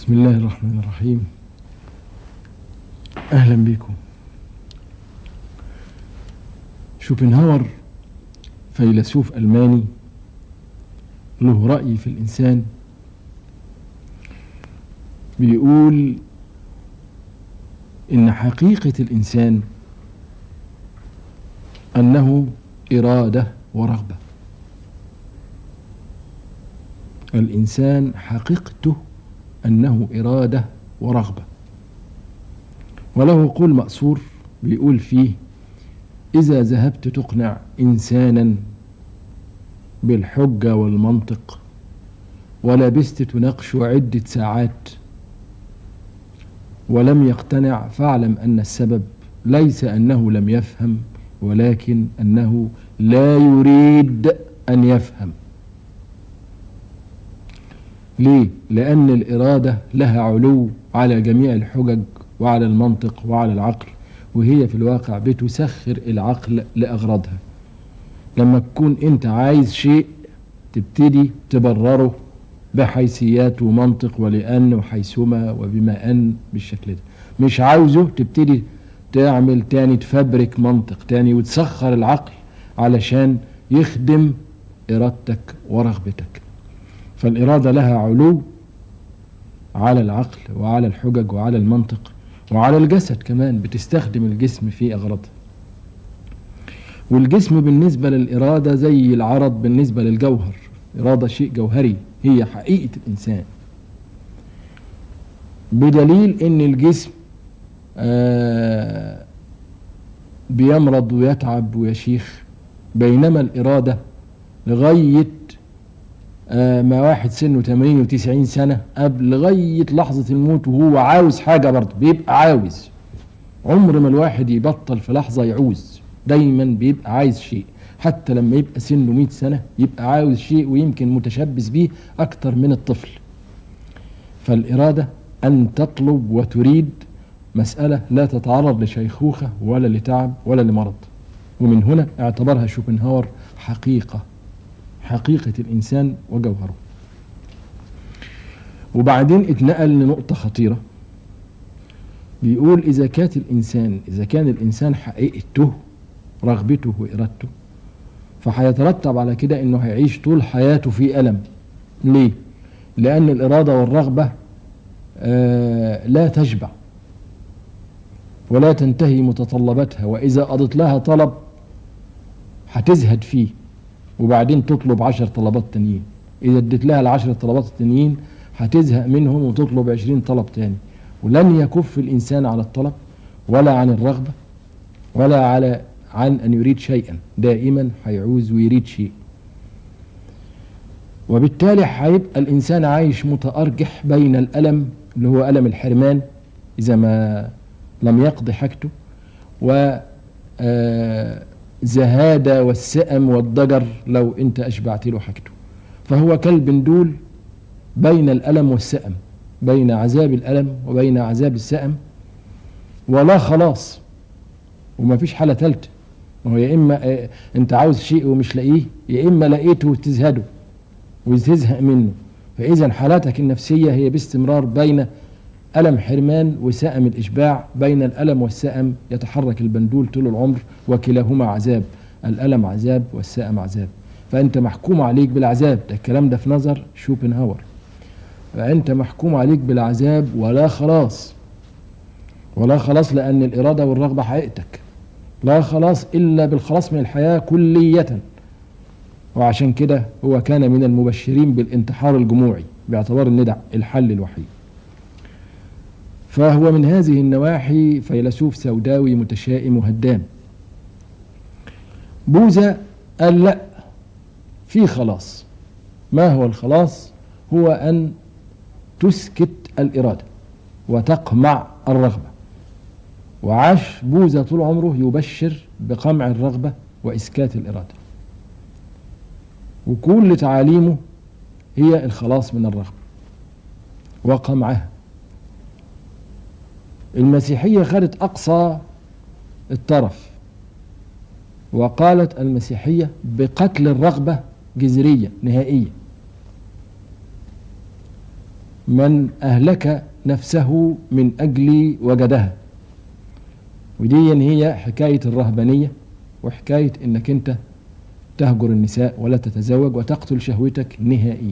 بسم الله الرحمن الرحيم أهلا بكم شوبنهاور فيلسوف ألماني له رأي في الإنسان بيقول إن حقيقة الإنسان أنه إرادة ورغبة الإنسان حقيقته أنه إرادة ورغبة وله قول مأثور بيقول فيه إذا ذهبت تقنع إنسانا بالحجة والمنطق ولبست تناقش عدة ساعات ولم يقتنع فاعلم أن السبب ليس أنه لم يفهم ولكن أنه لا يريد أن يفهم ليه؟ لأن الإرادة لها علو على جميع الحجج وعلى المنطق وعلى العقل وهي في الواقع بتسخر العقل لأغراضها لما تكون أنت عايز شيء تبتدي تبرره بحيثيات ومنطق ولأن وحيثما وبما أن بالشكل ده مش عاوزه تبتدي تعمل تاني تفبرك منطق تاني وتسخر العقل علشان يخدم إرادتك ورغبتك فالإرادة لها علو على العقل وعلى الحجج وعلى المنطق وعلى الجسد كمان بتستخدم الجسم في أغراضها والجسم بالنسبة للإرادة زي العرض بالنسبة للجوهر إرادة شيء جوهري هي حقيقة الإنسان بدليل إن الجسم آه بيمرض ويتعب ويشيخ بينما الإرادة لغاية آه ما واحد سنه 80 و90 سنة قبل لغاية لحظة الموت وهو عاوز حاجة برضه بيبقى عاوز عمر ما الواحد يبطل في لحظة يعوز دايما بيبقى عايز شيء حتى لما يبقى سنه 100 سنة يبقى عاوز شيء ويمكن متشبث بيه أكتر من الطفل فالإرادة أن تطلب وتريد مسألة لا تتعرض لشيخوخة ولا لتعب ولا لمرض ومن هنا اعتبرها شوبنهاور حقيقة حقيقة الإنسان وجوهره وبعدين اتنقل لنقطة خطيرة بيقول إذا كانت الإنسان إذا كان الإنسان حقيقته رغبته وإرادته فهيترتب على كده إنه هيعيش طول حياته في ألم ليه؟ لأن الإرادة والرغبة آه لا تشبع ولا تنتهي متطلباتها وإذا قضت لها طلب هتزهد فيه وبعدين تطلب عشر طلبات تانيين إذا اديت لها العشر طلبات التانيين هتزهق منهم وتطلب عشرين طلب تاني ولن يكف الإنسان على الطلب ولا عن الرغبة ولا على عن أن يريد شيئا دائما هيعوز ويريد شيء وبالتالي هيبقى الإنسان عايش متأرجح بين الألم اللي هو ألم الحرمان إذا ما لم يقضي حاجته و زهادة والسأم والضجر لو أنت أشبعت له حاجته فهو كالبندول بين الألم والسأم بين عذاب الألم وبين عذاب السأم ولا خلاص وما فيش حالة ثالثة ما هو يا إما أنت عاوز شيء ومش لاقيه يا إما لقيته وتزهده وتزهق منه فإذا حالاتك النفسية هي باستمرار بين ألم حرمان وسأم الإشباع بين الألم والسأم يتحرك البندول طول العمر وكلاهما عذاب الألم عذاب والسأم عذاب فأنت محكوم عليك بالعذاب ده الكلام ده في نظر شوبنهاور فأنت محكوم عليك بالعذاب ولا خلاص ولا خلاص لأن الإرادة والرغبة حقيقتك لا خلاص إلا بالخلاص من الحياة كلية وعشان كده هو كان من المبشرين بالانتحار الجموعي باعتبار ان ده الحل الوحيد فهو من هذه النواحي فيلسوف سوداوي متشائم وهدام بوذا قال لا في خلاص ما هو الخلاص هو أن تسكت الإرادة وتقمع الرغبة وعاش بوذا طول عمره يبشر بقمع الرغبة وإسكات الإرادة وكل تعاليمه هي الخلاص من الرغبة وقمعها المسيحية خدت أقصى الطرف وقالت المسيحية بقتل الرغبة جذرية نهائية من أهلك نفسه من أجل وجدها ودي هي حكاية الرهبانية وحكاية انك انت تهجر النساء ولا تتزوج وتقتل شهوتك نهائيا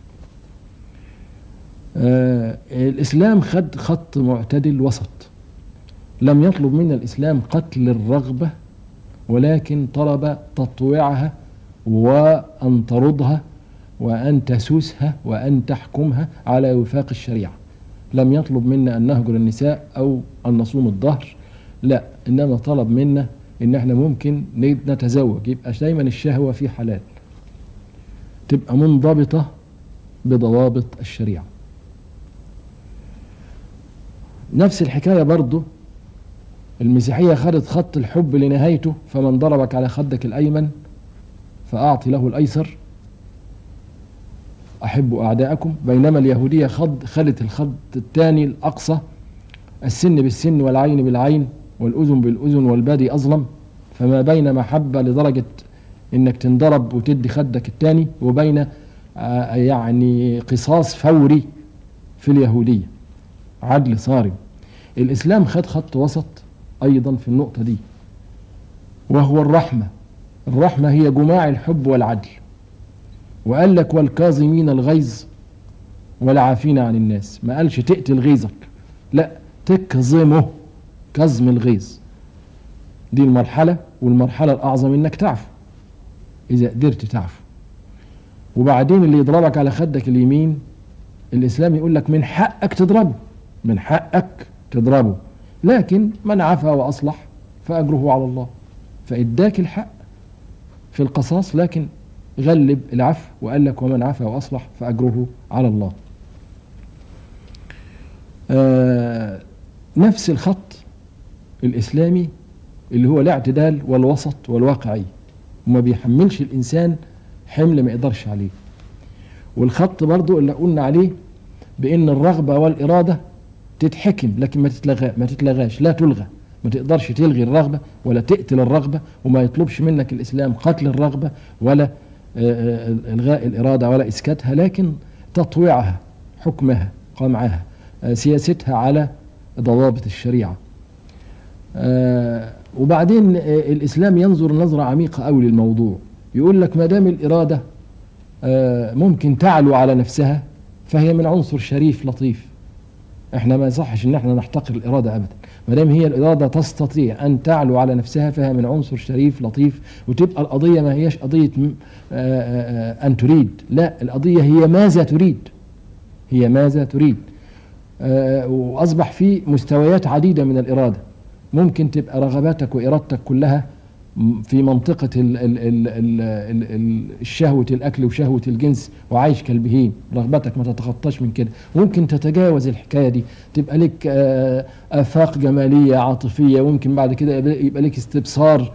آه الإسلام خد خط معتدل وسط لم يطلب منا الإسلام قتل الرغبة ولكن طلب تطويعها وأن ترضها وأن تسوسها وأن تحكمها على وفاق الشريعة لم يطلب منا أن نهجر النساء أو أن نصوم الظهر لا إنما طلب منا إن إحنا ممكن نتزوج يبقى دايما الشهوة في حلال تبقى منضبطة بضوابط الشريعة نفس الحكاية برضه المسيحية خدت خط الحب لنهايته فمن ضربك على خدك الأيمن فأعطي له الأيسر أحب أعداءكم بينما اليهودية خد خدت الخط الثاني الأقصى السن بالسن والعين بالعين والأذن بالأذن والبادي أظلم فما بين محبة لدرجة إنك تنضرب وتدي خدك الثاني وبين يعني قصاص فوري في اليهودية عدل صارم الإسلام خد خط وسط أيضا في النقطة دي وهو الرحمة الرحمة هي جماع الحب والعدل وقال لك والكاظمين الغيظ والعافين عن الناس ما قالش تقتل غيظك لا تكظمه كظم الغيظ دي المرحلة والمرحلة الأعظم إنك تعفو إذا قدرت تعفو وبعدين اللي يضربك على خدك اليمين الإسلام يقول لك من حقك تضربه من حقك تضربه لكن من عفا وأصلح فأجره على الله فإداك الحق في القصاص لكن غلب العفو وقال لك ومن عفا وأصلح فأجره على الله آه نفس الخط الإسلامي اللي هو الاعتدال والوسط والواقعية وما بيحملش الإنسان حمل ما يقدرش عليه والخط برضو اللي قلنا عليه بأن الرغبة والإرادة تتحكم لكن ما تتلغى ما تتلغاش لا تلغى ما تقدرش تلغي الرغبة ولا تقتل الرغبة وما يطلبش منك الإسلام قتل الرغبة ولا إلغاء الإرادة ولا إسكاتها لكن تطويعها حكمها قمعها سياستها على ضوابط الشريعة وبعدين الإسلام ينظر نظرة عميقة أوي للموضوع يقول لك ما دام الإرادة ممكن تعلو على نفسها فهي من عنصر شريف لطيف احنا ما يصحش ان احنا نحتقر الاراده ابدا ما دام هي الاراده تستطيع ان تعلو على نفسها فهي من عنصر شريف لطيف وتبقى القضيه ما هيش قضيه ان تريد لا القضيه هي ماذا تريد هي ماذا تريد واصبح في مستويات عديده من الاراده ممكن تبقى رغباتك وارادتك كلها في منطقة ال ال ال ال ال ال الشهوة الأكل وشهوة الجنس وعايش كالبهيم رغبتك ما تتخطاش من كده ممكن تتجاوز الحكاية دي تبقى لك آفاق جمالية عاطفية وممكن بعد كده يبقى لك استبصار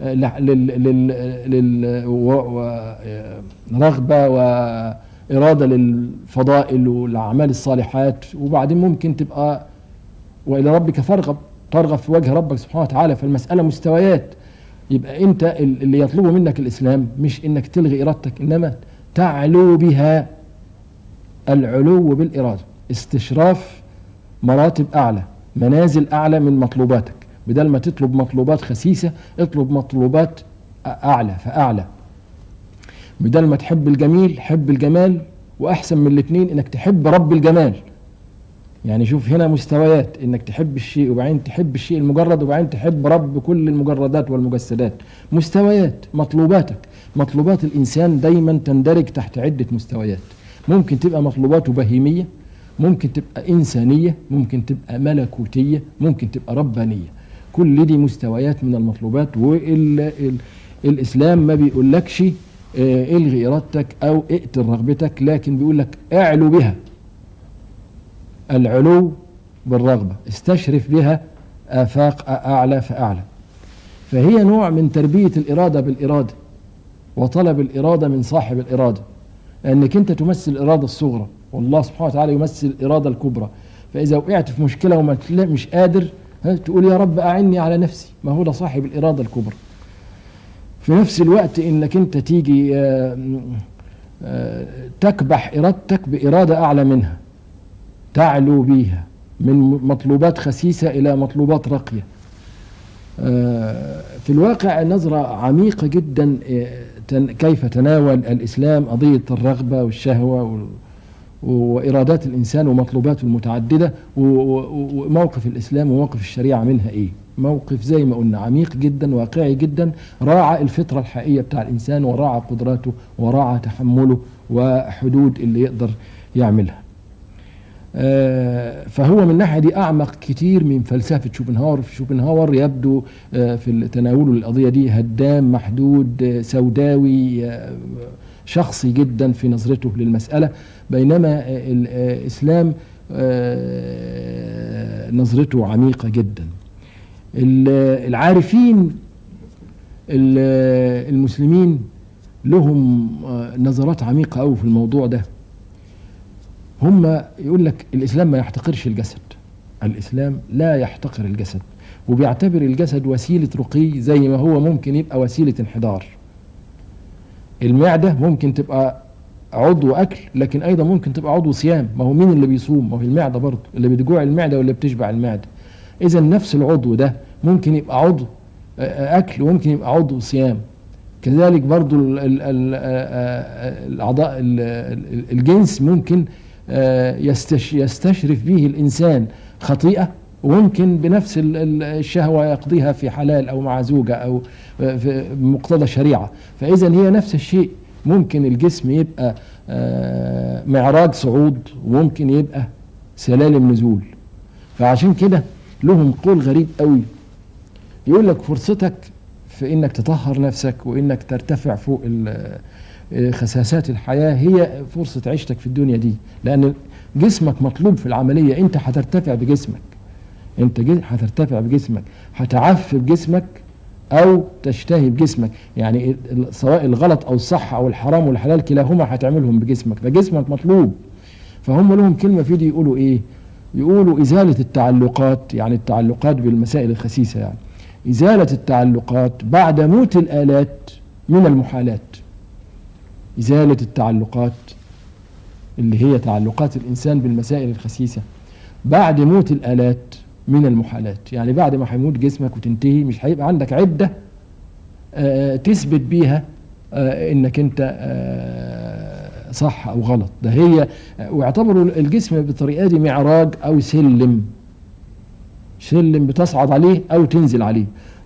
للرغبة وإرادة للفضائل والأعمال الصالحات وبعدين ممكن تبقى وإلى ربك فارغب ترغب في وجه ربك سبحانه وتعالى فالمسألة مستويات يبقى انت اللي يطلبه منك الاسلام مش انك تلغي ارادتك انما تعلو بها العلو بالاراده استشراف مراتب اعلى منازل اعلى من مطلوباتك بدل ما تطلب مطلوبات خسيسه اطلب مطلوبات اعلى فاعلى بدل ما تحب الجميل حب الجمال واحسن من الاثنين انك تحب رب الجمال يعني شوف هنا مستويات انك تحب الشيء وبعدين تحب الشيء المجرد وبعدين تحب رب كل المجردات والمجسدات مستويات مطلوباتك مطلوبات الانسان دايما تندرج تحت عده مستويات ممكن تبقى مطلوباته بهيميه ممكن تبقى انسانيه ممكن تبقى ملكوتيه ممكن تبقى ربانيه كل دي مستويات من المطلوبات والاسلام ما بيقولكش الغي ارادتك او اقتل رغبتك لكن بيقول لك اعلو بها العلو بالرغبة استشرف بها آفاق أعلى فأعلى فهي نوع من تربية الإرادة بالإرادة وطلب الإرادة من صاحب الإرادة لأنك أنت تمثل الإرادة الصغرى والله سبحانه وتعالى يمثل الإرادة الكبرى فإذا وقعت في مشكلة وما مش قادر تقول يا رب أعني على نفسي ما هو ده صاحب الإرادة الكبرى في نفس الوقت إنك أنت تيجي تكبح إرادتك بإرادة أعلى منها تعلو بيها من مطلوبات خسيسة إلى مطلوبات راقية آه، في الواقع نظرة عميقة جدا آه، تن- كيف تناول الإسلام قضية الرغبة والشهوة وال- وإرادات الإنسان ومطلوباته المتعددة و- و- وموقف الإسلام وموقف الشريعة منها إيه موقف زي ما قلنا عميق جدا واقعي جدا راعى الفطرة الحقيقية بتاع الإنسان وراعى قدراته وراعى تحمله وحدود اللي يقدر يعملها آه، فهو من الناحيه دي اعمق كتير من فلسفه شوبنهاور في شوبنهاور يبدو آه، في تناوله القضيه دي هدام محدود آه، سوداوي آه، شخصي جدا في نظرته للمساله بينما آه، الاسلام آه، نظرته عميقه جدا ال- العارفين ال- المسلمين لهم آه، نظرات عميقه قوي في الموضوع ده هم يقول لك الاسلام ما يحتقرش الجسد الاسلام لا يحتقر الجسد وبيعتبر الجسد وسيله رقي زي ما هو ممكن يبقى وسيله انحدار المعده ممكن تبقى عضو اكل لكن ايضا ممكن تبقى عضو صيام ما هو مين اللي بيصوم ما هو المعده برضه اللي بتجوع المعده واللي بتشبع المعده اذا نفس العضو ده ممكن يبقى عضو آه، اكل وممكن يبقى عضو صيام كذلك برضو ال- ال- ال- آه، الاعضاء ال- ال- الجنس ممكن آه، يستش يستشرف به الانسان خطيئه وممكن بنفس ال- ال- الشهوه يقضيها في حلال او مع زوجه او آه، في مقتضى الشريعه فاذا هي نفس الشيء ممكن الجسم يبقى آه، معراج صعود وممكن يبقى سلالم نزول فعشان كده لهم قول غريب قوي يقول لك فرصتك في انك تطهر نفسك وانك ترتفع فوق ال- آه، خساسات الحياه هي فرصه عيشتك في الدنيا دي لان جسمك مطلوب في العمليه انت هترتفع بجسمك انت جي- هترتفع بجسمك هتعف بجسمك او تشتهي بجسمك يعني ال- سواء الغلط او الصح او الحرام والحلال كلاهما هتعملهم بجسمك فجسمك مطلوب فهم لهم كلمه في دي يقولوا ايه يقولوا ازاله التعلقات يعني التعلقات بالمسائل الخسيسه يعني ازاله التعلقات بعد موت الالات من المحالات ازاله التعلقات اللي هي تعلقات الانسان بالمسائل الخسيسه بعد موت الالات من المحالات يعني بعد ما هيموت جسمك وتنتهي مش هيبقى عندك عده آه، تثبت بيها آه، انك انت آه، صح او غلط ده هي واعتبروا الجسم بالطريقه دي معراج او سلم سلم بتصعد عليه او تنزل عليه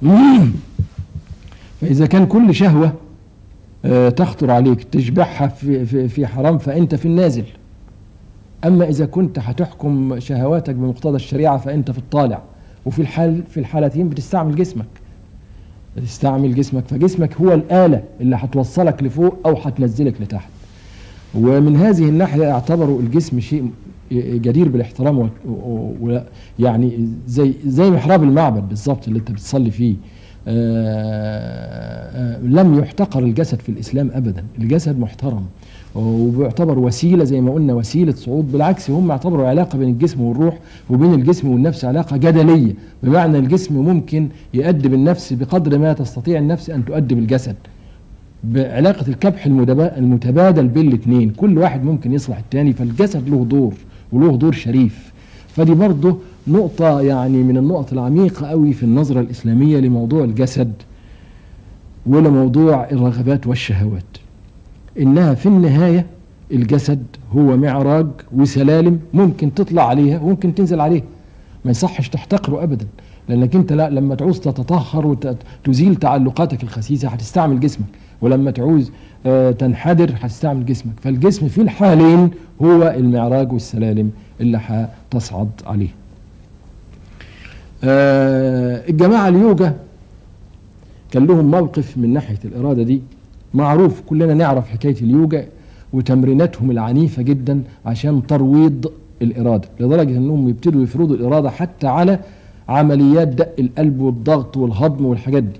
فاذا كان كل شهوه آه، تخطر عليك تشبعها في, في, في حرام فانت في النازل اما اذا كنت هتحكم شهواتك بمقتضى الشريعه فانت في الطالع وفي الحال في الحالتين بتستعمل جسمك بتستعمل جسمك فجسمك هو الآلة اللي هتوصلك لفوق أو هتنزلك لتحت ومن هذه الناحية اعتبروا الجسم شيء جدير بالاحترام و- و- و- يعني زي زي محراب المعبد بالظبط اللي انت بتصلي فيه آه، آه، لم يحتقر الجسد في الاسلام ابدا الجسد محترم وبيعتبر وسيله زي ما قلنا وسيله صعود بالعكس هم اعتبروا علاقه بين الجسم والروح وبين الجسم والنفس علاقه جدليه بمعنى الجسم ممكن يؤدب النفس بقدر ما تستطيع النفس ان تؤدب الجسد بعلاقة الكبح المدبا- المتبادل بين الاثنين كل واحد ممكن يصلح التاني فالجسد له دور وله دور شريف فدي برضه نقطة يعني من النقط العميقة قوي في النظرة الإسلامية لموضوع الجسد ولموضوع الرغبات والشهوات إنها في النهاية الجسد هو معراج وسلالم ممكن تطلع عليها وممكن تنزل عليها ما يصحش تحتقره أبدا لأنك أنت لا لما تعوز تتطهر وتزيل تعلقاتك الخسيسة هتستعمل جسمك ولما تعوز آه، تنحدر هتستعمل جسمك فالجسم في الحالين هو المعراج والسلالم اللي هتصعد عليه آه، الجماعة اليوجا كان لهم موقف من ناحية الإرادة دي معروف كلنا نعرف حكاية اليوجا وتمريناتهم العنيفة جدا عشان ترويض الإرادة لدرجة أنهم يبتدوا يفرضوا الإرادة حتى على عمليات دق القلب والضغط والهضم والحاجات دي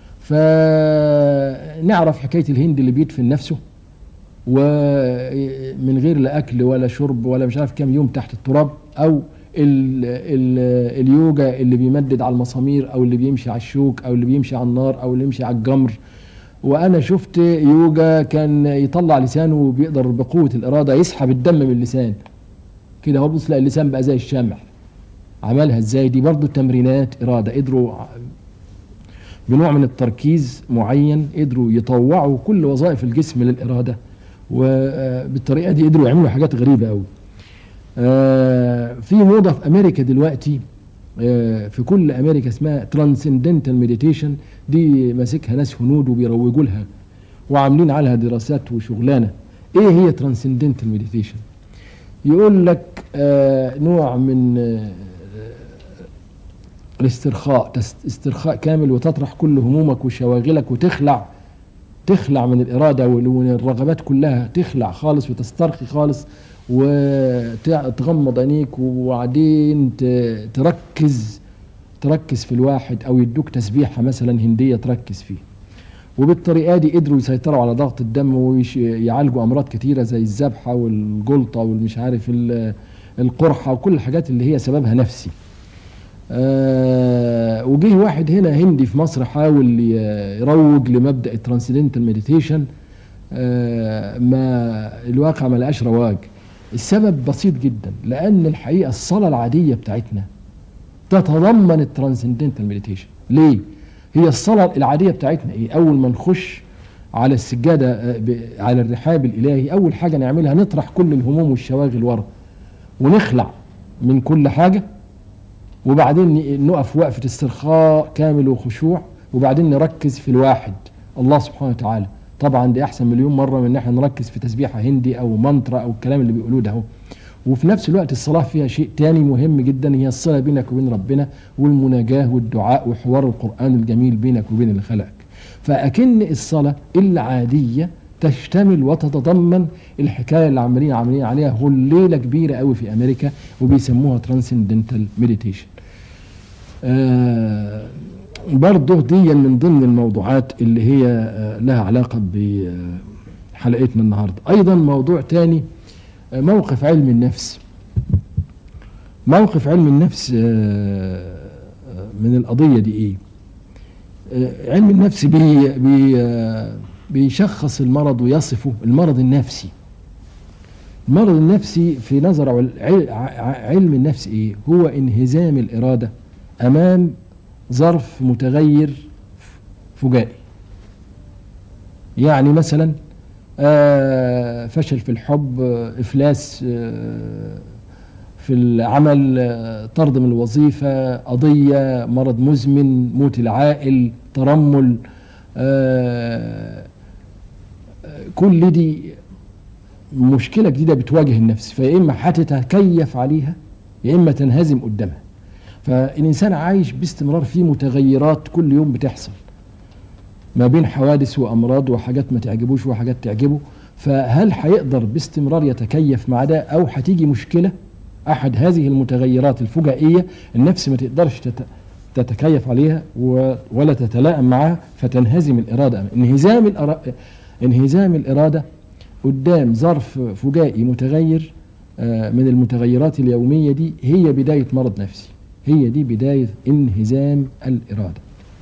فنعرف حكاية الهند اللي بيدفن نفسه ومن غير لا أكل ولا شرب ولا مش عارف كام يوم تحت التراب أو ال ال اليوجا اللي بيمدد على المسامير أو اللي بيمشي على الشوك أو اللي بيمشي على النار أو اللي يمشي على الجمر وانا شفت يوجا كان يطلع لسانه وبيقدر بقوه الاراده يسحب الدم من اللسان كده هو بص لا اللسان بقى زي الشمع عملها ازاي دي برضو تمرينات إرادة قدروا بنوع من التركيز معين قدروا يطوعوا كل وظائف الجسم للإرادة وبالطريقة دي قدروا يعملوا حاجات غريبة قوي في موضة في أمريكا دلوقتي في كل أمريكا اسمها ترانسندنتال مديتيشن دي ماسكها ناس هنود وبيروجوا لها وعاملين عليها دراسات وشغلانة ايه هي ترانسندنتال مديتيشن يقول لك آه نوع من آه الاسترخاء استرخاء كامل وتطرح كل همومك وشواغلك وتخلع تخلع من الإرادة ومن الرغبات كلها تخلع خالص وتسترخي خالص وتغمض عينيك وبعدين تركز تركز في الواحد أو يدوك تسبيحة مثلا هندية تركز فيه وبالطريقة دي قدروا يسيطروا على ضغط الدم ويعالجوا أمراض كتيرة زي الذبحة والجلطة والمش عارف القرحة وكل الحاجات اللي هي سببها نفسي آه وجه واحد هنا هندي في مصر حاول يروج لمبدا الترانسندنتال مديتيشن آه ما الواقع ما لقاش رواج السبب بسيط جدا لان الحقيقه الصلاه العاديه بتاعتنا تتضمن الترانسندنتال مديتيشن ليه هي الصلاه العاديه بتاعتنا ايه اول ما نخش على السجاده على الرحاب الالهي اول حاجه نعملها نطرح كل الهموم والشواغل ورا ونخلع من كل حاجه وبعدين نقف وقفة استرخاء كامل وخشوع وبعدين نركز في الواحد الله سبحانه وتعالى طبعا دي احسن مليون مره من ان احنا نركز في تسبيحه هندي او منترا او الكلام اللي بيقولوه ده هو وفي نفس الوقت الصلاه فيها شيء تاني مهم جدا هي الصله بينك وبين ربنا والمناجاه والدعاء وحوار القران الجميل بينك وبين اللي خلقك فاكن الصلاه العاديه تشتمل وتتضمن الحكايه اللي عمالين عاملين عليها هليله كبيره قوي في امريكا وبيسموها ترانسندنتال مديتيشن آه برضه دي من ضمن الموضوعات اللي هي آه لها علاقة بحلقتنا النهاردة أيضا موضوع تاني آه موقف علم النفس موقف علم النفس من القضية دي إيه علم النفس بي بي بيشخص المرض ويصفه المرض النفسي المرض النفسي في نظر علم النفس إيه هو انهزام الإرادة امام ظرف متغير فجائي يعني مثلا آه فشل في الحب آه افلاس آه في العمل طرد من الوظيفه قضيه مرض مزمن موت العائل ترمل كل دي مشكله جديده بتواجه النفس فيا اما هتتكيف عليها يا اما تنهزم قدامها فالإنسان عايش باستمرار في متغيرات كل يوم بتحصل ما بين حوادث وأمراض وحاجات ما تعجبوش وحاجات تعجبه فهل هيقدر باستمرار يتكيف مع ده أو هتيجي مشكلة أحد هذه المتغيرات الفجائية النفس ما تقدرش تتكيف عليها ولا تتلائم معها فتنهزم الإرادة انهزام الإرادة انهزام الإرادة قدام ظرف فجائي متغير من المتغيرات اليومية دي هي بداية مرض نفسي هي دي بداية انهزام الإرادة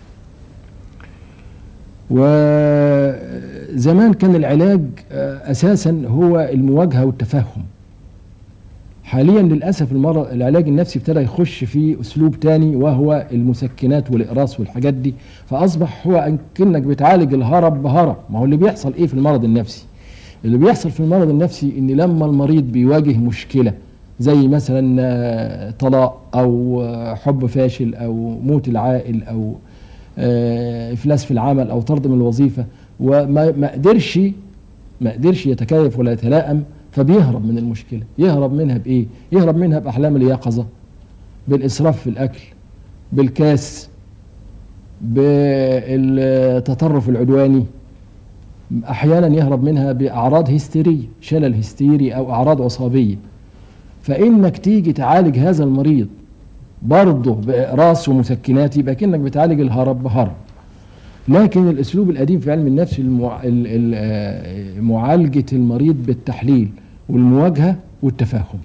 وزمان كان العلاج أساسا هو المواجهة والتفهم حاليا للأسف المرض العلاج النفسي ابتدى يخش في أسلوب تاني وهو المسكنات والإقراص والحاجات دي فأصبح هو كأنك بتعالج الهرب بهرب ما هو اللي بيحصل إيه في المرض النفسي اللي بيحصل في المرض النفسي إن لما المريض بيواجه مشكلة زي مثلا طلاق او حب فاشل او موت العائل او افلاس في العمل او طرد من الوظيفه وما ما قدرش ما قدرش يتكيف ولا يتلائم فبيهرب من المشكله يهرب منها بايه يهرب منها باحلام اليقظه بالاسراف في الاكل بالكاس بالتطرف العدواني احيانا يهرب منها باعراض هستيريه شلل هستيري او اعراض عصابيه فانك تيجي تعالج هذا المريض برضه باقراص ومسكنات يبقى كانك بتعالج الهرب بهرب لكن الاسلوب القديم في علم النفس المع... معالجه المريض بالتحليل والمواجهه والتفاهم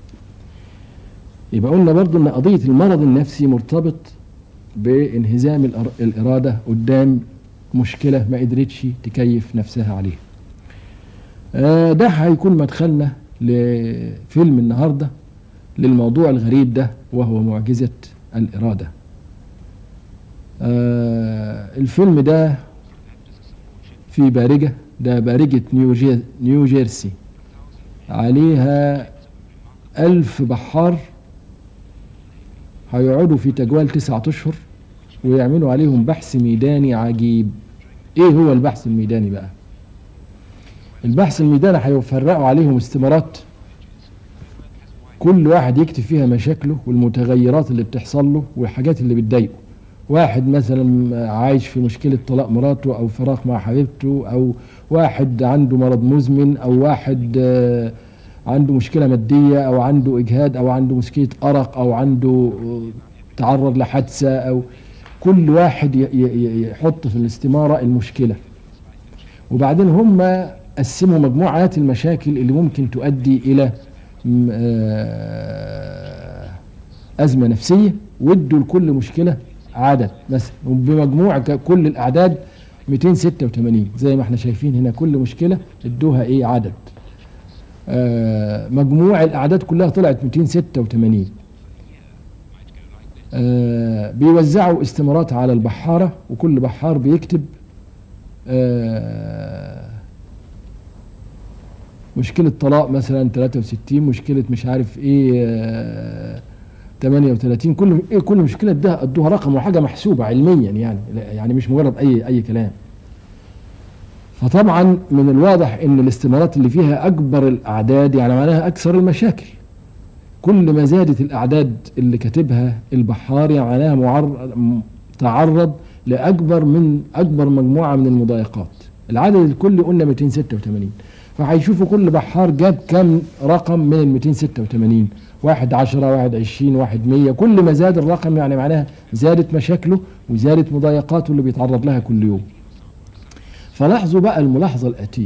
يبقى قلنا برضه ان قضيه المرض النفسي مرتبط بانهزام الاراده قدام مشكله ما قدرتش تكيف نفسها عليها ده هيكون مدخلنا لفيلم النهارده للموضوع الغريب ده وهو معجزة الإرادة آه الفيلم ده في بارجة ده بارجة نيو, جي نيو جيرسي عليها ألف بحار هيقعدوا في تجوال تسعة أشهر ويعملوا عليهم بحث ميداني عجيب ايه هو البحث الميداني بقى البحث الميداني هيفرقوا عليهم استمارات كل واحد يكتب فيها مشاكله والمتغيرات اللي بتحصل له والحاجات اللي بتضايقه واحد مثلا عايش في مشكلة طلاق مراته أو فراق مع حبيبته أو واحد عنده مرض مزمن أو واحد آه، عنده مشكلة مادية أو عنده إجهاد أو عنده مشكلة أرق أو عنده آه، تعرض لحادثة أو كل واحد ي- ي- يحط في الاستمارة المشكلة وبعدين هم قسموا مجموعات المشاكل اللي ممكن تؤدي إلى م- آه، أزمة نفسية وادوا لكل مشكلة عدد مثلا وبمجموع ك- كل الأعداد 286 زي ما احنا شايفين هنا كل مشكلة ادوها ايه عدد آه، مجموع الأعداد كلها طلعت 286 آه، بيوزعوا استمارات على البحارة وكل بحار بيكتب آه، مشكلة طلاق مثلا 63 مشكلة مش عارف ايه آه، 38 كل ايه كل مشكلة ده ادوها رقم وحاجة محسوبة علميا يعني لا- يعني مش مجرد اي اي كلام فطبعا من الواضح ان الاستمارات اللي فيها اكبر الاعداد يعني معناها اكثر المشاكل كل ما زادت الاعداد اللي كاتبها البحار يعني معناها معرض م- تعرض لاكبر من اكبر مجموعه من المضايقات العدد الكلي قلنا 286 فهيشوفوا كل بحار جاب كم رقم من ال 286 واحد عشرة واحد عشرين واحد مية كل ما زاد الرقم يعني معناها زادت مشاكله وزادت مضايقاته اللي بيتعرض لها كل يوم فلاحظوا بقى الملاحظة الآتية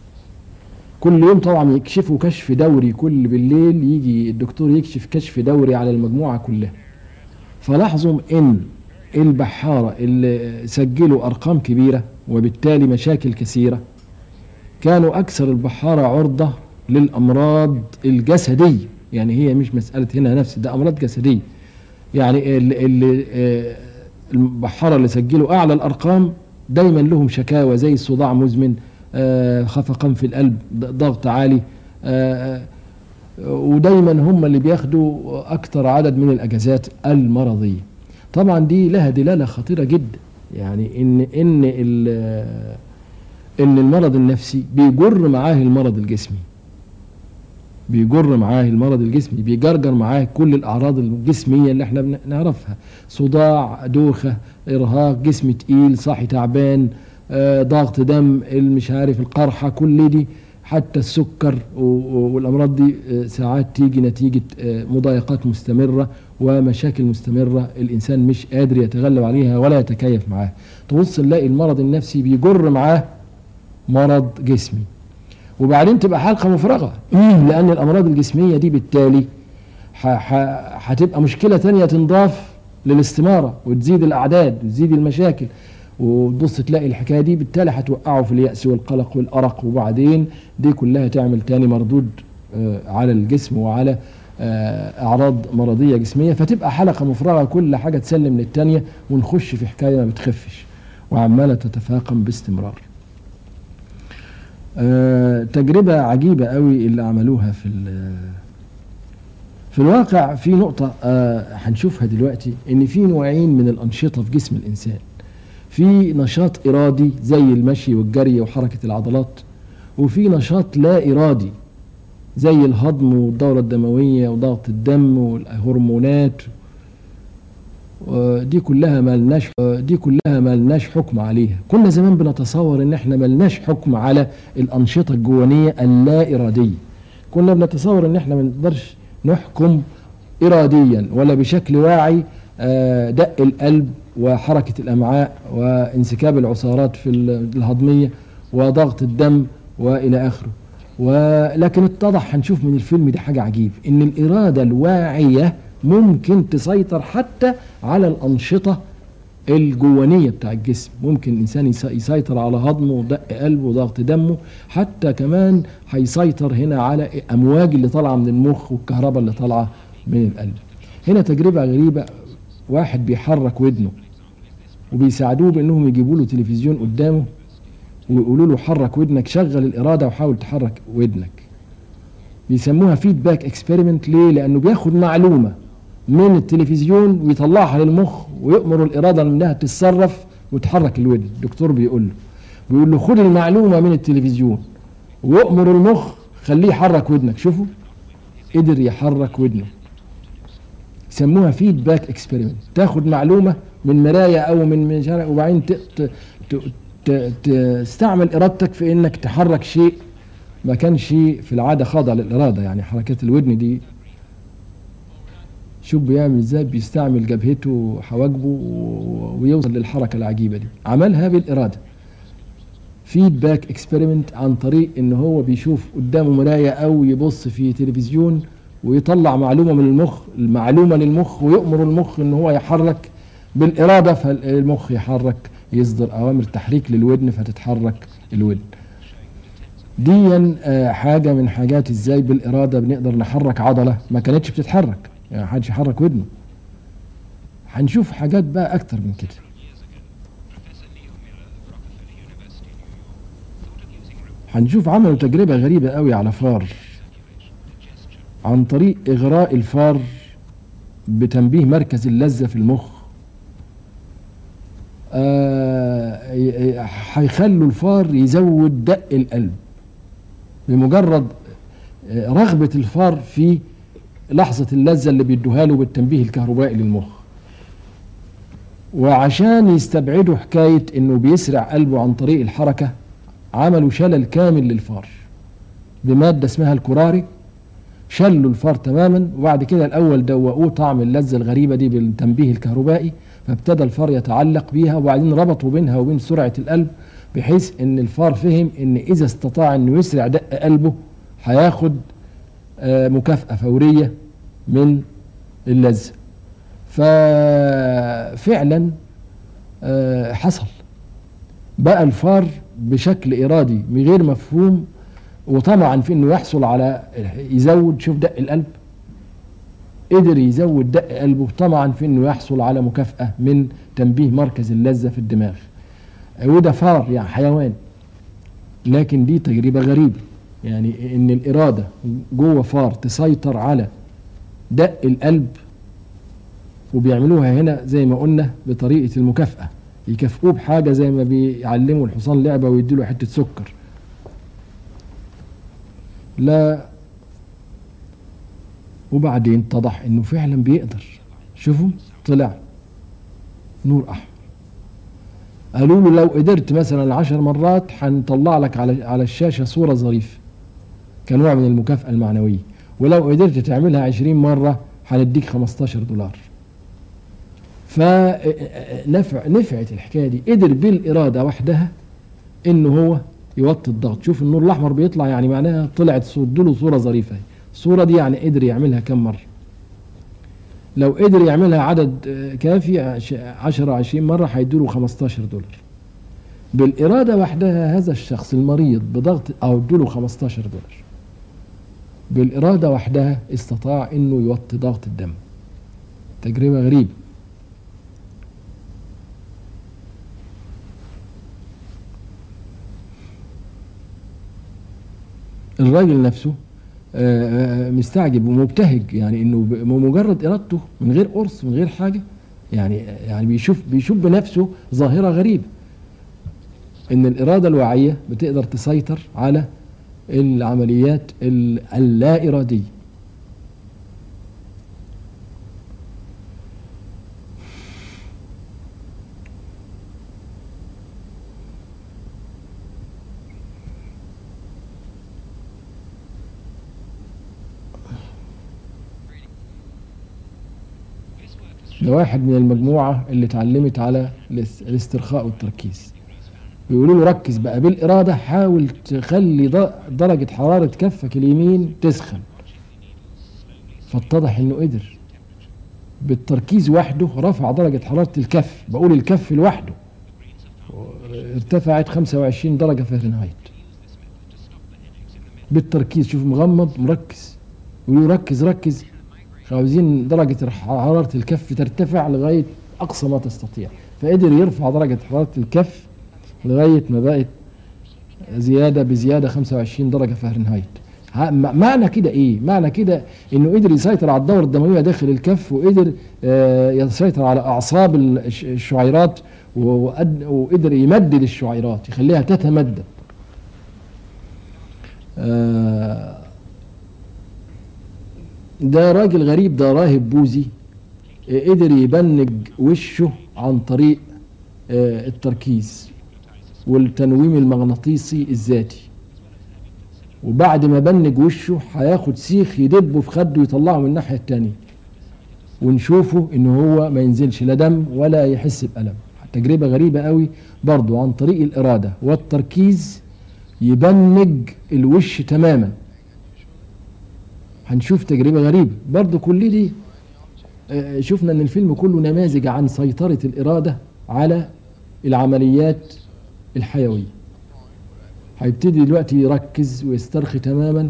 كل يوم طبعا يكشفوا كشف دوري كل بالليل يجي الدكتور يكشف كشف دوري على المجموعة كلها فلاحظوا ان البحارة اللي سجلوا أرقام كبيرة وبالتالي مشاكل كثيرة كانوا أكثر البحارة عرضة للأمراض الجسدية يعني هي مش مسألة هنا نفس ده أمراض جسدية يعني اللي, اللي آه، البحارة اللي سجلوا أعلى الأرقام دايما لهم شكاوى زي صداع مزمن آه، خفقان في القلب ض- ضغط عالي آه، آه، ودايما هم اللي بياخدوا أكثر عدد من الأجازات المرضية طبعا دي لها دلالة خطيرة جدا يعني إن إن ال- إن المرض النفسي بيجر معاه المرض الجسمي بيجر معاه المرض الجسمي بيجرجر معاه كل الاعراض الجسميه اللي احنا بن- نعرفها صداع دوخه ارهاق جسم تقيل صاحي تعبان آه، ضغط دم مش عارف القرحه كل دي حتى السكر و- و- والامراض دي آه، ساعات تيجي نتيجه آه، مضايقات مستمره ومشاكل مستمره الانسان مش قادر يتغلب عليها ولا يتكيف معاها تبص نلاقي المرض النفسي بيجر معاه مرض جسمي وبعدين تبقى حلقة مفرغة لأن الأمراض الجسمية دي بالتالي ح- ح- هتبقى مشكلة تانية تنضاف للاستمارة وتزيد الأعداد وتزيد المشاكل وتبص تلاقي الحكاية دي بالتالي هتوقعه في اليأس والقلق والأرق وبعدين دي كلها تعمل تاني مردود آه، على الجسم وعلى آه، أعراض مرضية جسمية فتبقى حلقة مفرغة كل حاجة تسلم للتانية ونخش في حكاية ما بتخفش وعمالة تتفاقم باستمرار آه، تجربة عجيبة قوي اللي عملوها في ال- في الواقع في نقطة آه، هنشوفها دلوقتي إن في نوعين من الأنشطة في جسم الإنسان في نشاط إرادي زي المشي والجري وحركة العضلات وفي نشاط لا إرادي زي الهضم والدورة الدموية وضغط الدم والهرمونات دي كلها ملناش دي كلها ملناش حكم عليها كنا زمان بنتصور ان احنا ملناش حكم على الانشطه الجوانيه اللا اراديه كنا بنتصور ان احنا ما نقدرش نحكم اراديا ولا بشكل واعي آه، دق القلب وحركه الامعاء وانسكاب العصارات في الهضميه وضغط الدم والى اخره ولكن اتضح هنشوف من الفيلم ده حاجه عجيب ان الاراده الواعيه ممكن تسيطر حتى على الانشطه الجوانيه بتاع الجسم ممكن الانسان يس- يسيطر على هضمه ودق قلبه وضغط دمه حتى كمان هيسيطر هنا على امواج اللي طالعه من المخ والكهرباء اللي طالعه من القلب هنا تجربة غريبة واحد بيحرك ودنه وبيساعدوه بانهم يجيبوا له تلفزيون قدامه ويقولوا له حرك ودنك شغل الاراده وحاول تحرك ودنك بيسموها فيدباك اكسبيرمنت ليه لانه بياخد معلومه من التلفزيون ويطلعها للمخ ويأمر الاراده انها تتصرف وتحرك الودن الدكتور بيقول له بيقول له خد المعلومه من التلفزيون ويأمر المخ خليه يحرك ودنك شوفوا قدر يحرك ودنه يسموها فيدباك اكسبيرمنت تاخد معلومه من مرايه او من من شارع وبعدين ت- ت- ت- ت- تستعمل ارادتك في انك تحرك شيء ما كانش في العاده خاضع للاراده يعني حركات الودن دي شوف بيعمل ازاي بيستعمل جبهته وحواجبه و- ويوصل للحركه العجيبه دي عملها بالاراده فيدباك اكسبيرمنت عن طريق ان هو بيشوف قدامه مرايه او يبص في تلفزيون ويطلع معلومه من المخ المعلومه للمخ ويأمر المخ ان هو يحرك بالاراده فالمخ يحرك يصدر اوامر تحريك للودن فتتحرك الودن دي آه، حاجه من حاجات ازاي بالاراده بنقدر نحرك عضله ما كانتش بتتحرك يعني محدش يحرك ودنه هنشوف حاجات بقى اكتر من كده هنشوف عملوا تجربة غريبة قوي على فار عن طريق إغراء الفار بتنبيه مركز اللذة في المخ آه، ي- ي- هيخلوا الفار يزود دق القلب بمجرد آه، رغبة الفار في لحظة اللذة اللي بيدوها له بالتنبيه الكهربائي للمخ وعشان يستبعدوا حكاية انه بيسرع قلبه عن طريق الحركة عملوا شلل كامل للفار بمادة اسمها الكراري شلوا الفار تماما وبعد كده الاول دوقوه طعم اللذة الغريبة دي بالتنبيه الكهربائي فابتدى الفار يتعلق بيها وبعدين ربطوا بينها وبين سرعة القلب بحيث ان الفار فهم ان اذا استطاع انه يسرع دق قلبه هياخد آه، مكافأة فورية من اللذة ففعلا آه، حصل بقى الفار بشكل إرادي من غير مفهوم وطمعا في انه يحصل على يزود شوف دق القلب قدر يزود دق قلبه طمعا في انه يحصل على مكافأة من تنبيه مركز اللذة في الدماغ وده فار يعني حيوان لكن دي تجربة غريبة يعني ان الإرادة جوه فار تسيطر على دق القلب وبيعملوها هنا زي ما قلنا بطريقة المكافأة يكافئوه بحاجة زي ما بيعلموا الحصان لعبة ويديله حتة سكر لا وبعدين اتضح انه فعلا بيقدر شوفوا طلع نور احمر قالوا له لو قدرت مثلا عشر مرات هنطلع لك على على الشاشه صوره ظريفه كنوع من المكافاه المعنويه ولو قدرت تعملها عشرين مره هنديك 15 دولار فنفع نفعت الحكايه دي قدر بالاراده وحدها انه هو يوطي الضغط شوف النور الاحمر بيطلع يعني معناها طلعت صد له صوره ظريفه الصوره دي يعني قدر يعملها كم مره لو قدر يعملها عدد آه، كافي عش- 10 20 مره هيديله 15 دولار بالاراده وحدها هذا الشخص المريض بضغط او اديله 15 دولار بالاراده وحدها استطاع انه يوطي ضغط الدم تجربه غريبه الراجل نفسه آه، آه، مستعجب ومبتهج يعني انه ب- بمجرد ارادته من غير قرص من غير حاجه يعني يعني بيشوف بيشوف بنفسه ظاهره غريبه ان الاراده الواعيه بتقدر تسيطر على العمليات ال- اللا اراديه ده واحد من المجموعة اللي اتعلمت على الاس- الاسترخاء والتركيز بيقولوا له ركز بقى بالإرادة حاول تخلي ض- درجة حرارة كفك اليمين تسخن فاتضح انه قدر بالتركيز وحده رفع درجة حرارة الكف بقول الكف لوحده ارتفعت 25 درجة فahrenheit بالتركيز شوف مغمض مركز يقول له ركز ركز عاوزين درجة حرارة الكف ترتفع لغاية أقصى ما تستطيع فقدر يرفع درجة حرارة الكف لغاية ما بقت زيادة بزيادة 25 درجة فahrenheit ها- م- معنى كده ايه؟ معنى كده انه قدر يسيطر على الدورة الدموية داخل الكف وقدر آه، يسيطر على اعصاب الش- الشعيرات و- وأد- وقدر يمدد الشعيرات يخليها تتمدد. آه، ده راجل غريب ده راهب بوذي آه، قدر يبنج وشه عن طريق آه، التركيز والتنويم المغناطيسي الذاتي وبعد ما بنج وشه هياخد سيخ يدبه في خده ويطلعه من الناحيه التانية ونشوفه ان هو ما ينزلش لا دم ولا يحس بألم تجربة غريبة قوي برضو عن طريق الإرادة والتركيز يبنج الوش تماما هنشوف تجربة غريبة برضو كل دي آه، شفنا ان الفيلم كله نماذج عن سيطرة الإرادة على العمليات الحيوية هيبتدي دلوقتي يركز ويسترخي تماما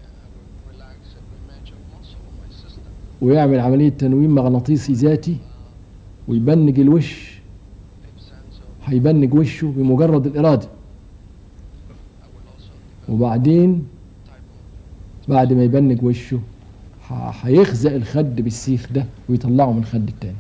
ويعمل عملية تنويم مغناطيسي ذاتي ويبنج الوش هيبنج وشه بمجرد الإرادة وبعدين بعد ما يبنج وشه ه- هيخزق الخد بالسيخ ده ويطلعه من الخد التاني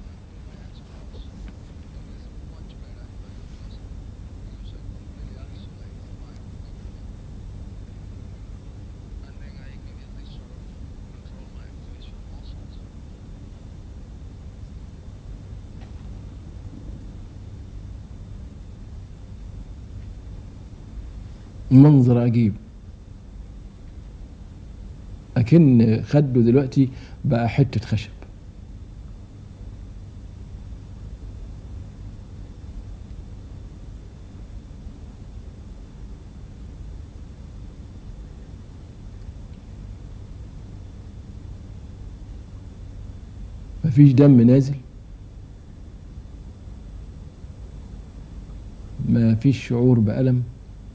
منظر عجيب أكن خده دلوقتي بقى حتة خشب مفيش دم نازل مفيش شعور بألم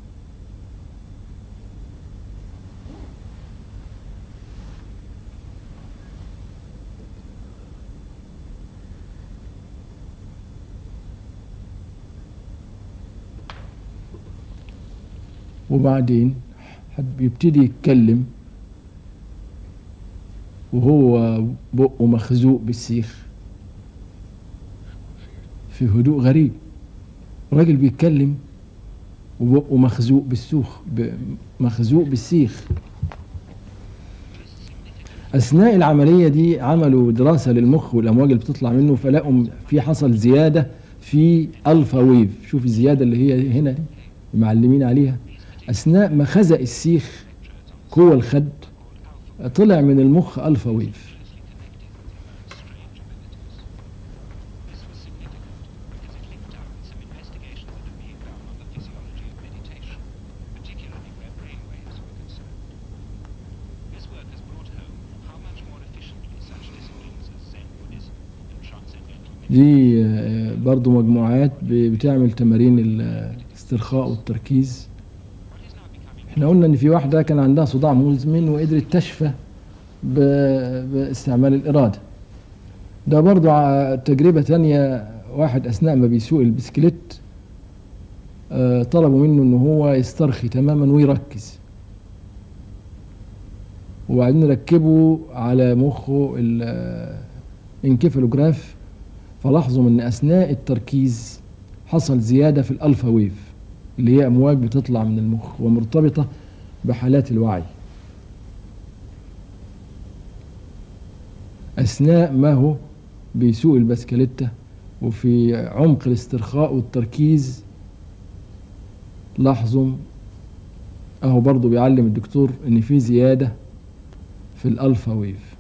وبعدين حب يبتدي يتكلم وهو بقه مخزوق بالسيخ في هدوء غريب راجل بيتكلم وبقه مخزوق بالسوخ ب- مخزوق بالسيخ اثناء العمليه دي عملوا دراسه للمخ والامواج اللي بتطلع منه فلقوا في حصل زياده في الفا ويف شوف الزياده اللي هي هنا دي معلمين عليها اثناء ما خزق السيخ جوه الخد طلع من المخ الفا ويف دي آه، برضو مجموعات ب- بتعمل تمارين الاسترخاء والتركيز احنا قلنا ان في واحدة كان عندها صداع مزمن وقدرت تشفى ب- باستعمال الإرادة ده برضو ع- تجربة تانية واحد أثناء ما بيسوق البسكليت آه، طلبوا منه ان هو يسترخي تماما ويركز وبعدين ركبوا على مخه الانكفالوجراف فلاحظوا ان اثناء التركيز حصل زياده في الالفا ويف اللي هي امواج بتطلع من المخ ومرتبطه بحالات الوعي اثناء ما هو بيسوق البسكليتة وفي عمق الاسترخاء والتركيز لاحظوا اهو برضو بيعلم الدكتور ان في زياده في الالفا ويف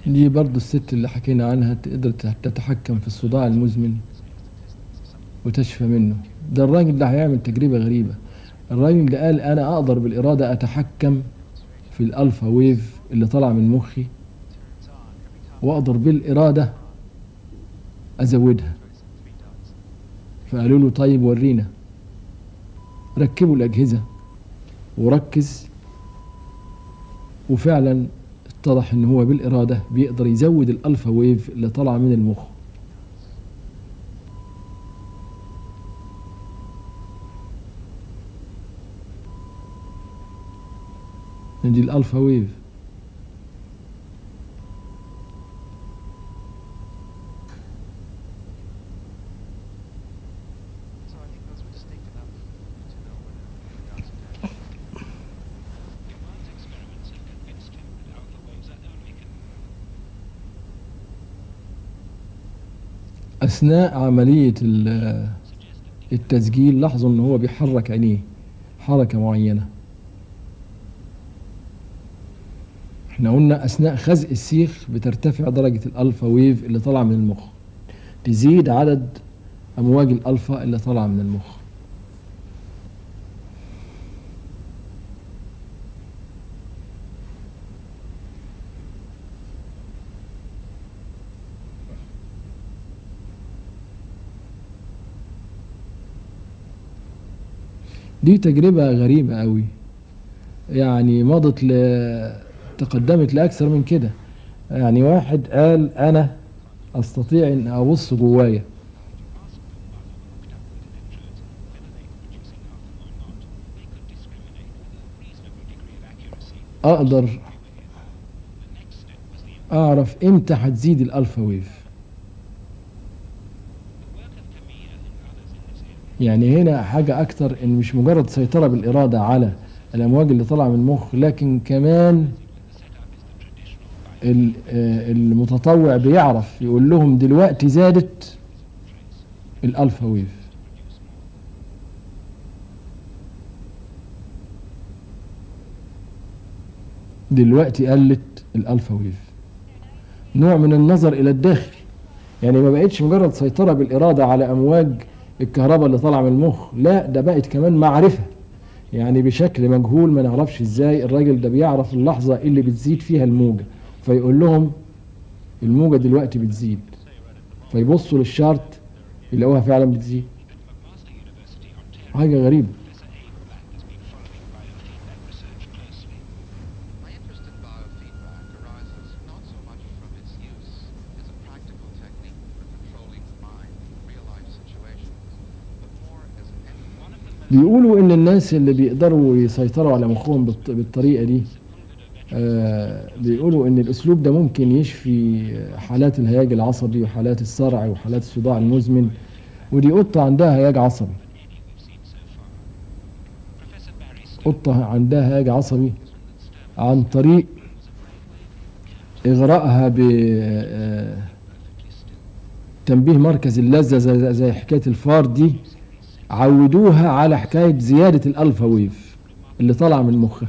دي برضو الست اللي حكينا عنها تقدر تتحكم في الصداع المزمن وتشفى منه ده الراجل ده هيعمل تجربة غريبة الراجل ده قال أنا أقدر بالإرادة أتحكم في الألفا ويف اللي طالعة من مخي وأقدر بالإرادة أزودها فقالوا له طيب ورينا ركبوا الأجهزة وركز وفعلا اتضح ان هو بالإرادة بيقدر يزود الألفا ويف اللي طالعة من المخ دي الألفا ويف So I think those were distinct enough to know whether regards to that. Demand's experiments have convinced him that alpha waves are only con- أثناء عملية ال- suggested التسجيل لاحظوا ان هو بيحرك عينيه حركة معينة احنا قلنا اثناء خزق السيخ بترتفع درجة الالفا ويف اللي طالعة من المخ تزيد عدد امواج الالفا اللي طالعة من المخ دي تجربة غريبة قوي يعني مضت ل... تقدمت لأكثر من كده يعني واحد قال أنا أستطيع أن أبص جوايا أقدر أعرف إمتى هتزيد الألفا ويف يعني هنا حاجة أكتر إن مش مجرد سيطرة بالإرادة على الأمواج اللي طالعة من المخ لكن كمان ال- آه، المتطوع بيعرف يقول لهم دلوقتي زادت الألفا ويف دلوقتي قلت الألفا ويف نوع من النظر إلى الداخل يعني ما بقتش مجرد سيطرة بالإرادة على أمواج الكهرباء اللي طالعة من المخ لا ده بقت كمان معرفة يعني بشكل مجهول ما نعرفش ازاي الراجل ده بيعرف اللحظة اللي بتزيد فيها الموجة فيقول لهم الموجة دلوقتي بتزيد فيبصوا للشارت يلاقوها فعلا بتزيد حاجة غريبة My interest in biofeedback arises not so much from its use as a practical technique for controlling the mind in real-life situations, but more as an entity. بيقولوا ان الناس اللي بيقدروا يسيطروا على مخهم بالط- بالطريقة دي آه، بيقولوا ان الاسلوب ده ممكن يشفي حالات الهياج العصبي وحالات الصرع وحالات الصداع المزمن ودي قطة عندها هياج عصبي قطة عندها هياج عصبي عن طريق إغراءها ب آه، تنبيه مركز اللذة زي, زي- زي حكاية الفار دي عودوها على حكاية زيادة الألفا ويف اللي طالعة من مخها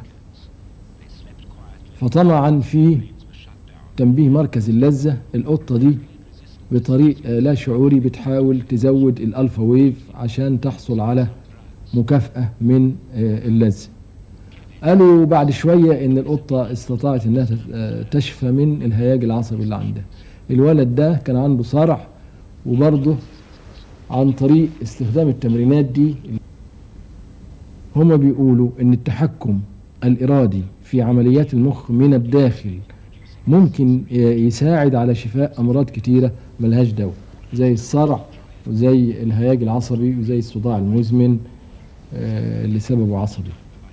فطبعا في تنبيه مركز اللذة القطة دي بطريق آه، لا شعوري بتحاول تزود الألفا ويف عشان تحصل على مكافأة من آه، اللذة قالوا بعد شوية إن القطة استطاعت إنها تت- آه، تشفى من الهياج العصبي اللي عندها الولد ده كان عنده صرع وبرضه عن طريق استخدام التمرينات دي هما بيقولوا ان التحكم الارادي في عمليات المخ من الداخل ممكن ي- يساعد على شفاء امراض كتيره ملهاش دواء زي الصرع وزي الهياج العصبي وزي الصداع المزمن آه، اللي سببه عصبي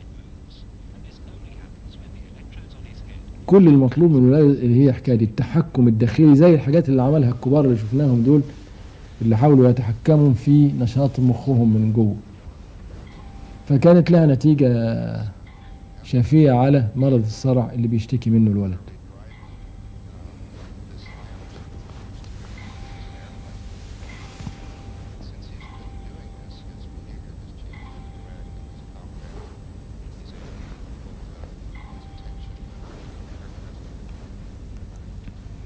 كل المطلوب من الولاد اللي هي حكايه التحكم الداخلي زي الحاجات اللي عملها الكبار اللي شفناهم دول اللي حاولوا يتحكموا في نشاط مخهم من جوه فكانت لها نتيجة شافية على مرض الصرع اللي بيشتكي منه الولد Since he's been doing this, his behavior has changed dramatically. He's calmed down. He's able to focus his attention.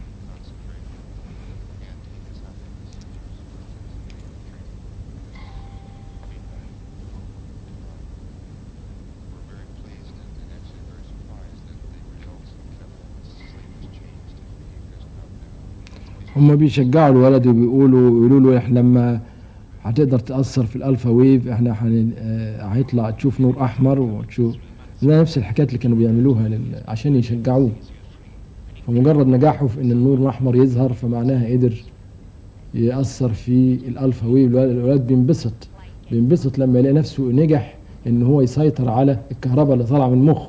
هم بيشجعوا الولد وبيقولوا يقولوا له احنا لما هتقدر تأثر في الألفا ويف احنا هن- آه، هيطلع تشوف نور أحمر وتشوف زي نفس الحكايات اللي كانوا بيعملوها لل... عشان يشجعوه فمجرد نجاحه في ان النور الأحمر يظهر فمعناها قدر يأثر في الألفا ويف الولد الولد بينبسط بينبسط لما يلاقي نفسه نجح ان هو يسيطر على الكهرباء اللي طالعه من مخه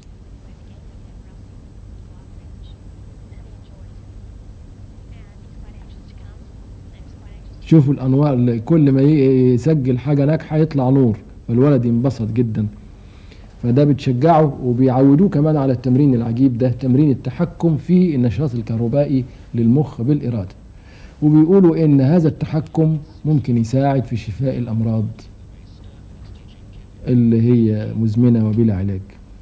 شوفوا الانوار اللي كل ما ي- يسجل حاجه ناجحه يطلع نور فالولد ينبسط جدا فده بتشجعه وبيعودوه كمان على التمرين العجيب ده تمرين التحكم في النشاط الكهربائي للمخ بالاراده وبيقولوا ان هذا التحكم ممكن يساعد في شفاء الامراض اللي هي مزمنه وبلا علاج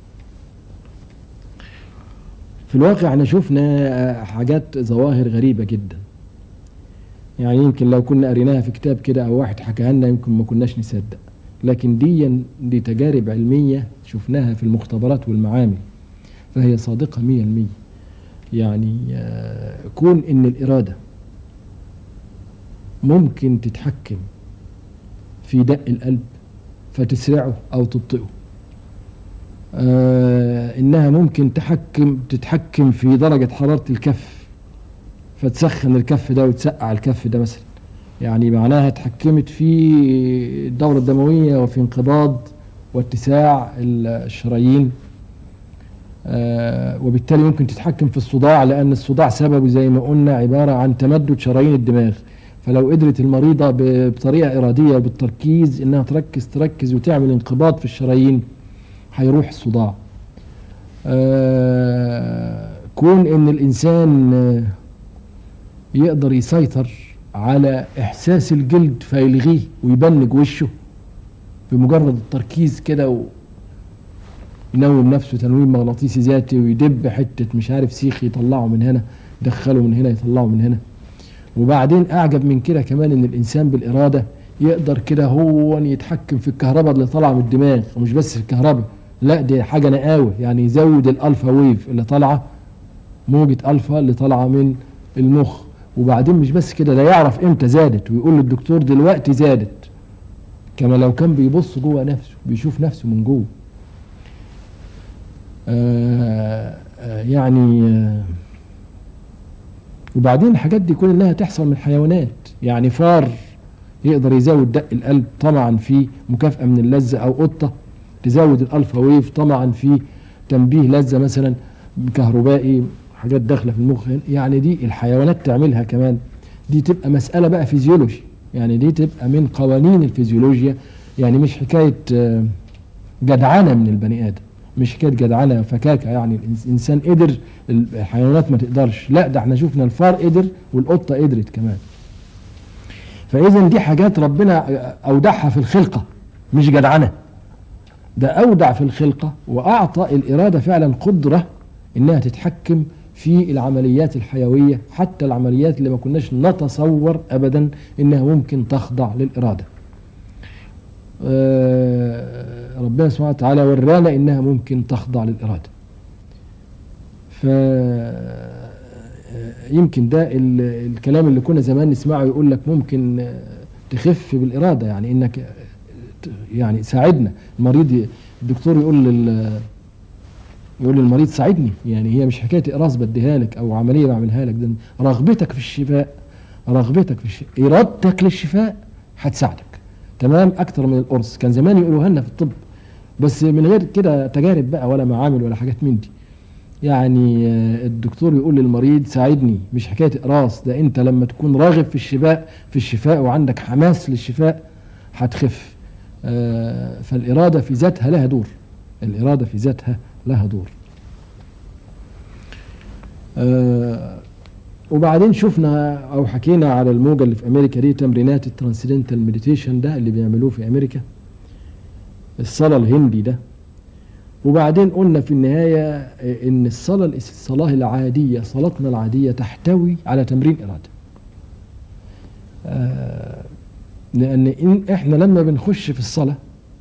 في الواقع احنا شفنا حاجات ظواهر غريبه جدا يعني يمكن لو كنا قريناها في كتاب كده او واحد حكاها لنا يمكن ما كناش نصدق لكن دي دي تجارب علميه شفناها في المختبرات والمعامل فهي صادقه 100% يعني آه، كون ان الاراده ممكن تتحكم في دق القلب فتسرعه او تبطئه آه انها ممكن تحكم تتحكم في درجه حراره الكف فتسخن الكف ده وتسقع الكف ده مثلا يعني معناها اتحكمت في الدورة الدموية وفي انقباض واتساع الشرايين آه وبالتالي ممكن تتحكم في الصداع لأن الصداع سببه زي ما قلنا عبارة عن تمدد شرايين الدماغ فلو قدرت المريضة ب- بطريقة إرادية وبالتركيز إنها تركز تركز وتعمل انقباض في الشرايين هيروح الصداع آه كون إن الإنسان آه يقدر يسيطر على احساس الجلد فيلغيه ويبنج وشه بمجرد التركيز كده و ينوم نفسه تنويم مغناطيسي ذاتي ويدب حته مش عارف سيخ يطلعه من هنا يدخله من هنا يطلعه من هنا وبعدين اعجب من كده كمان ان الانسان بالاراده يقدر كده هو يتحكم في الكهرباء اللي طالعه من الدماغ ومش بس الكهرباء لا دي حاجه نقاوه يعني يزود الالفا ويف اللي طالعه موجة ألفا اللي طالعة من المخ وبعدين مش بس كده ده يعرف امتى زادت ويقول للدكتور دلوقتي زادت كما لو كان بيبص جوه نفسه بيشوف نفسه من جوه آه آه يعني آه وبعدين الحاجات دي كلها تحصل من الحيوانات يعني فار يقدر يزود دق القلب طمعا في مكافأة من اللذة أو قطة تزود الألفا ويف طمعا في تنبيه لذة مثلا كهربائي حاجات داخله في المخ يعني دي الحيوانات تعملها كمان دي تبقى مسألة بقى فيزيولوجي يعني دي تبقى من قوانين الفيزيولوجيا يعني مش حكاية آه، جدعنة من البني آدم مش حكاية جدعنة فكاكة يعني الإنسان قدر الحيوانات ما تقدرش لا ده احنا شفنا الفار قدر والقطة قدرت كمان فإذا دي حاجات ربنا أودعها في الخلقة مش جدعنة ده أودع في الخلقة وأعطى الإرادة فعلا قدرة إنها تتحكم في العمليات الحيوية حتى العمليات اللي ما كناش نتصور أبدا إنها ممكن تخضع للإرادة آه، ربنا سبحانه وتعالى ورانا إنها ممكن تخضع للإرادة ف يمكن ده ال- الكلام اللي كنا زمان نسمعه يقول لك ممكن آه، تخف بالإرادة يعني إنك آه، ت- يعني ساعدنا المريض ي- الدكتور يقول لل يقول للمريض ساعدني يعني هي مش حكايه اقراص بديها لك او عمليه بعملها لك ده رغبتك في الشفاء رغبتك في الشفاء ارادتك للشفاء هتساعدك تمام اكتر من القرص كان زمان يقولوها لنا في الطب بس من غير كده تجارب بقى ولا معامل ولا حاجات من دي يعني آه، الدكتور يقول للمريض ساعدني مش حكايه اقراص ده انت لما تكون راغب في الشفاء في الشفاء وعندك حماس للشفاء هتخف آه، فالاراده في ذاتها لها دور الاراده في ذاتها لها دور آه، وبعدين شفنا او حكينا على الموجه اللي في امريكا دي تمرينات الترانسدنتال مديتيشن ده اللي بيعملوه في امريكا الصلاه الهندي ده وبعدين قلنا في النهايه آه، ان الصلاه الصلاه العاديه صلاتنا العاديه تحتوي على تمرين اراده آه، لان إن احنا لما بنخش في الصلاه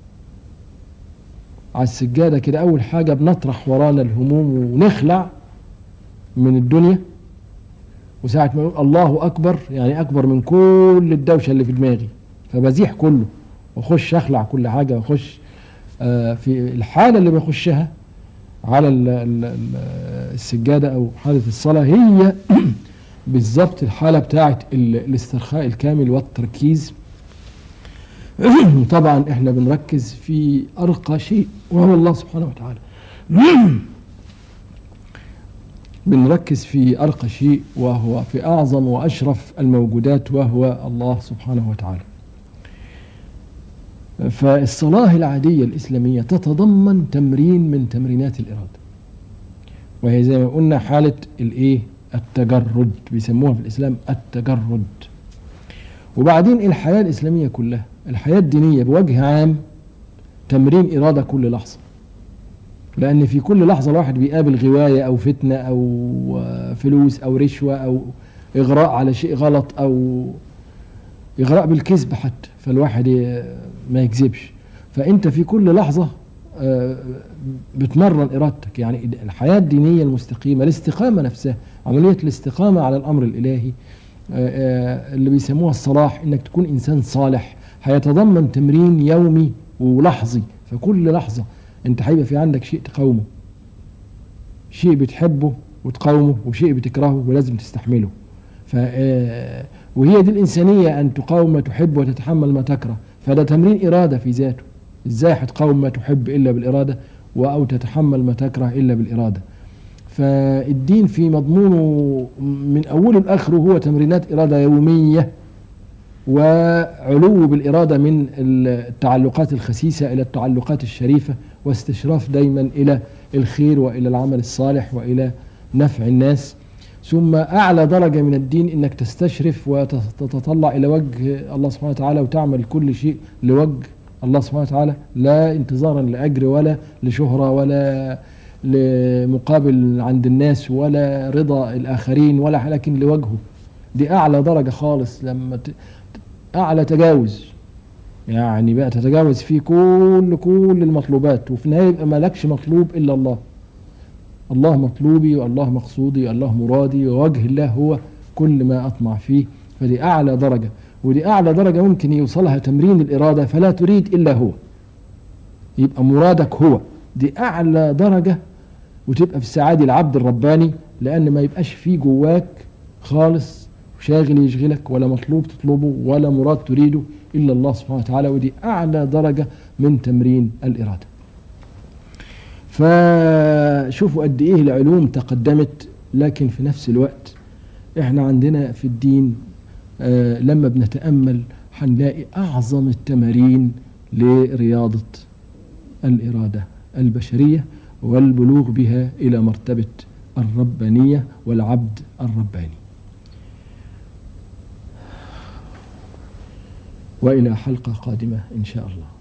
على السجاده كده اول حاجه بنطرح ورانا الهموم ونخلع من الدنيا وساعة ما نقول الله أكبر يعني أكبر من كل الدوشة اللي في دماغي فبزيح كله واخش اخلع كل حاجه واخش آه، في الحاله اللي بخشها على ال- ال- ال- السجاده او حاله الصلاه هي بالظبط الحاله بتاعه ال- الاسترخاء الكامل والتركيز طبعا احنا بنركز في ارقى شيء وهو الله سبحانه وتعالى بنركز في ارقى شيء وهو في اعظم واشرف الموجودات وهو الله سبحانه وتعالى فالصلاة العادية الإسلامية تتضمن تمرين من تمرينات الإرادة وهي زي ما قلنا حالة الإيه التجرد بيسموها في الإسلام التجرد وبعدين الحياة الإسلامية كلها الحياة الدينية بوجه عام تمرين إرادة كل لحظة لأن في كل لحظة الواحد بيقابل غواية أو فتنة أو آه، فلوس أو رشوة أو إغراء على شيء غلط أو إغراء بالكذب حتى فالواحد ي- ما يكذبش فأنت في كل لحظة آه، بتمرن إرادتك يعني الحياة الدينية المستقيمة الاستقامة نفسها عملية الاستقامة على الأمر الإلهي آه، آه، اللي بيسموها الصلاح إنك تكون إنسان صالح هيتضمن تمرين يومي ولحظي فكل لحظة أنت هيبقى في عندك شيء تقاومه شيء بتحبه وتقاومه وشيء بتكرهه ولازم تستحمله ف آه، وهي دي الإنسانية أن تقاوم ما تحب وتتحمل ما تكره فده تمرين إرادة في ذاته إزاي هتقاوم ما تحب إلا بالإرادة و- أو تتحمل ما تكره إلا بالإرادة فالدين في مضمونه من أوله لآخره هو تمرينات إرادة يومية وعلو بالإرادة من التعلقات الخسيسة إلى التعلقات الشريفة واستشراف دايما إلى الخير وإلى العمل الصالح وإلى نفع الناس ثم أعلى درجة من الدين إنك تستشرف وتتطلع إلى وجه الله سبحانه وتعالى وتعمل كل شيء لوجه الله سبحانه وتعالى لا انتظارا لأجر ولا لشهرة ولا لمقابل عند الناس ولا رضا الآخرين ولا لكن لوجهه دي أعلى درجة خالص لما ت... أعلى تجاوز يعني بقى تتجاوز فيه كل كل المطلوبات وفي النهاية يبقى مالكش مطلوب إلا الله الله مطلوبي والله مقصودي والله مرادي ووجه الله هو كل ما أطمع فيه فدي أعلى درجة ودي أعلى درجة ممكن يوصلها تمرين الإرادة فلا تريد إلا هو يبقى مرادك هو دي أعلى درجة وتبقى في السعادة العبد الرباني لأن ما يبقاش فيه جواك خالص شاغل يشغلك ولا مطلوب تطلبه ولا مراد تريده إلا الله سبحانه وتعالى ودي أعلى درجة من تمرين الإرادة فشوفوا قد إيه العلوم تقدمت لكن في نفس الوقت إحنا عندنا في الدين آه لما بنتأمل هنلاقي أعظم التمارين لرياضة الإرادة البشرية والبلوغ بها إلى مرتبة الربانية والعبد الرباني وإلى حلقة قادمة إن شاء الله